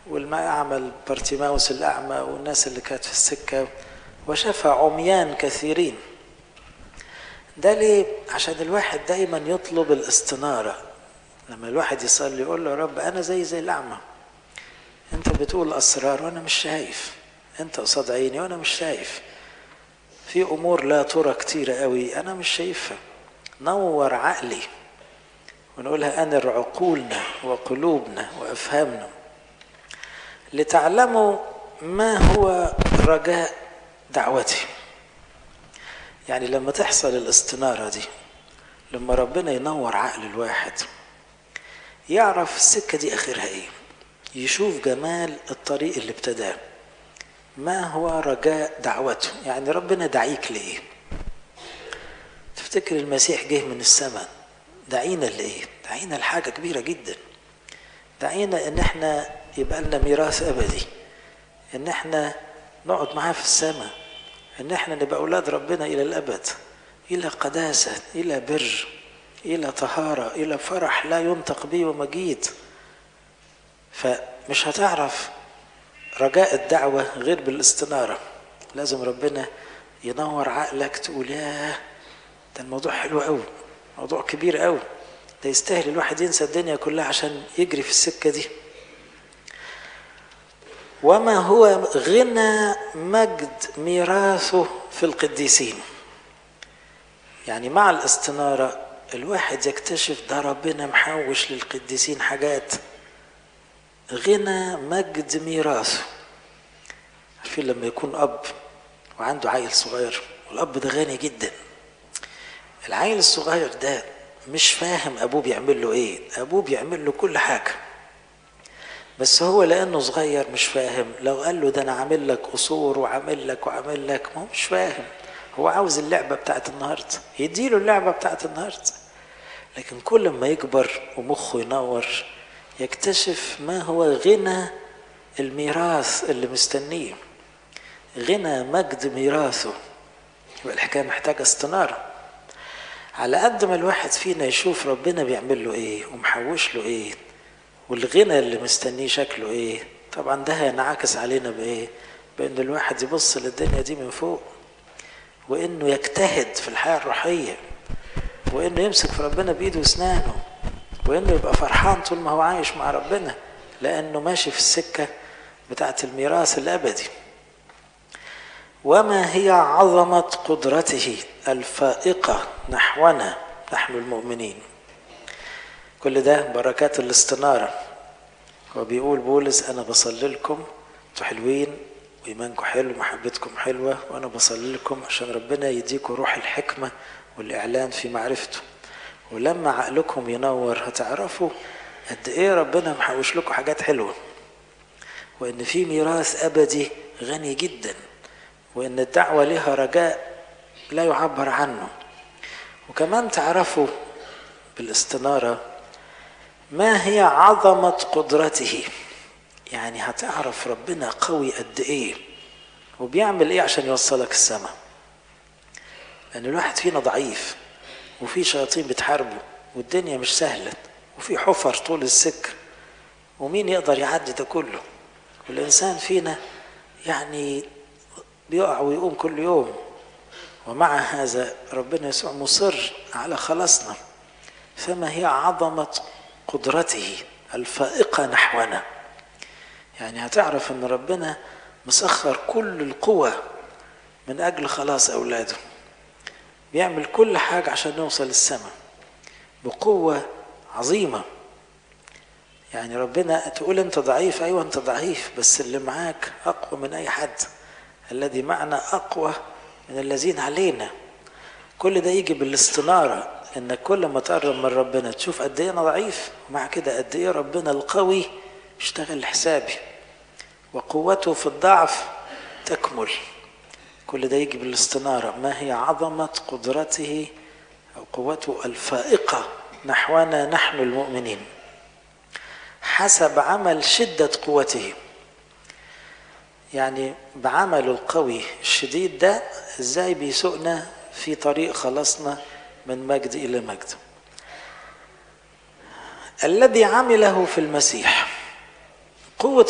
والأعمى بارتيماوس الأعمى والناس اللي كانت في السكة وشفى عميان كثيرين ده ليه؟ عشان الواحد دايما يطلب الاستنارة لما الواحد يصلي يقول له يا رب أنا زي زي الأعمى أنت بتقول أسرار وأنا مش شايف أنت قصاد عيني وأنا مش شايف في أمور لا ترى كتيرة قوي أنا مش شايفها نور عقلي ونقولها أنر عقولنا وقلوبنا وأفهامنا لتعلموا ما هو رجاء دعوتي يعني لما تحصل الاستنارة دي لما ربنا ينور عقل الواحد يعرف السكة دي آخرها إيه يشوف جمال الطريق اللي ابتداه ما هو رجاء دعوته يعني ربنا دعيك لإيه تفتكر المسيح جه من السماء دعينا لإيه دعينا لحاجة كبيرة جدا دعينا إن احنا يبقى لنا ميراث أبدي إن احنا نقعد معاه في السماء إن احنا نبقى أولاد ربنا إلى الأبد إلى قداسة إلى بر إلى طهارة إلى فرح لا ينطق به ومجيد فمش هتعرف رجاء الدعوة غير بالاستنارة لازم ربنا ينور عقلك تقول ياه ده الموضوع حلو قوي موضوع كبير قوي ده يستاهل الواحد ينسى الدنيا كلها عشان يجري في السكة دي وما هو غنى مجد ميراثه في القديسين يعني مع الاستنارة الواحد يكتشف ده ربنا محوش للقديسين حاجات غنى مجد ميراثه عارفين لما يكون أب وعنده عيل صغير والأب ده غني جدا العيل الصغير ده مش فاهم أبوه بيعمل له إيه أبوه بيعمل له كل حاجة بس هو لأنه صغير مش فاهم لو قال له ده أنا عامل لك قصور وعامل لك وعامل لك ما هو مش فاهم هو عاوز اللعبة بتاعت النهاردة يديله اللعبة بتاعت النهاردة لكن كل ما يكبر ومخه ينور يكتشف ما هو غنى الميراث اللي مستنيه غنى مجد ميراثه يبقى الحكايه محتاجه استناره على قد ما الواحد فينا يشوف ربنا بيعمل له ايه ومحوش له ايه والغنى اللي مستنيه شكله ايه طبعا ده هينعكس علينا بايه بان الواحد يبص للدنيا دي من فوق وانه يجتهد في الحياه الروحيه وانه يمسك في ربنا بايده واسنانه وانه يبقى فرحان طول ما هو عايش مع ربنا لانه ماشي في السكه بتاعه الميراث الابدي وما هي عظمه قدرته الفائقه نحونا نحن المؤمنين كل ده بركات الاستناره هو بيقول بولس انا بصلي لكم انتوا حلوين وايمانكم حلو محبتكم حلوه وانا بصلي لكم عشان ربنا يديكم روح الحكمه والاعلان في معرفته ولما عقلكم ينور هتعرفوا قد ايه ربنا محوش لكم حاجات حلوه وان في ميراث ابدي غني جدا وان الدعوه لها رجاء لا يعبر عنه وكمان تعرفوا بالاستناره ما هي عظمه قدرته يعني هتعرف ربنا قوي قد ايه وبيعمل ايه عشان يوصلك السماء لان الواحد فينا ضعيف وفي شياطين بتحاربه والدنيا مش سهلة وفي حفر طول السكة ومين يقدر يعدي ده كله والإنسان فينا يعني بيقع ويقوم كل يوم ومع هذا ربنا يسوع مصر على خلاصنا فما هي عظمة قدرته الفائقة نحونا يعني هتعرف ان ربنا مسخر كل القوة من أجل خلاص أولاده بيعمل كل حاجة عشان نوصل السماء بقوة عظيمة يعني ربنا تقول انت ضعيف ايوه انت ضعيف بس اللي معاك اقوى من اي حد الذي معنا اقوى من الذين علينا كل ده يجي بالاستنارة انك كل ما تقرب من ربنا تشوف قد ايه انا ضعيف ومع كده قد ايه ربنا القوي اشتغل لحسابي وقوته في الضعف تكمل كل ده يجي بالاستنارة ما هي عظمة قدرته أو قوته الفائقة نحونا نحن المؤمنين حسب عمل شدة قوته يعني بعمله القوي الشديد ده ازاي بيسوقنا في طريق خلاصنا من مجد إلى مجد الذي عمله في المسيح قوة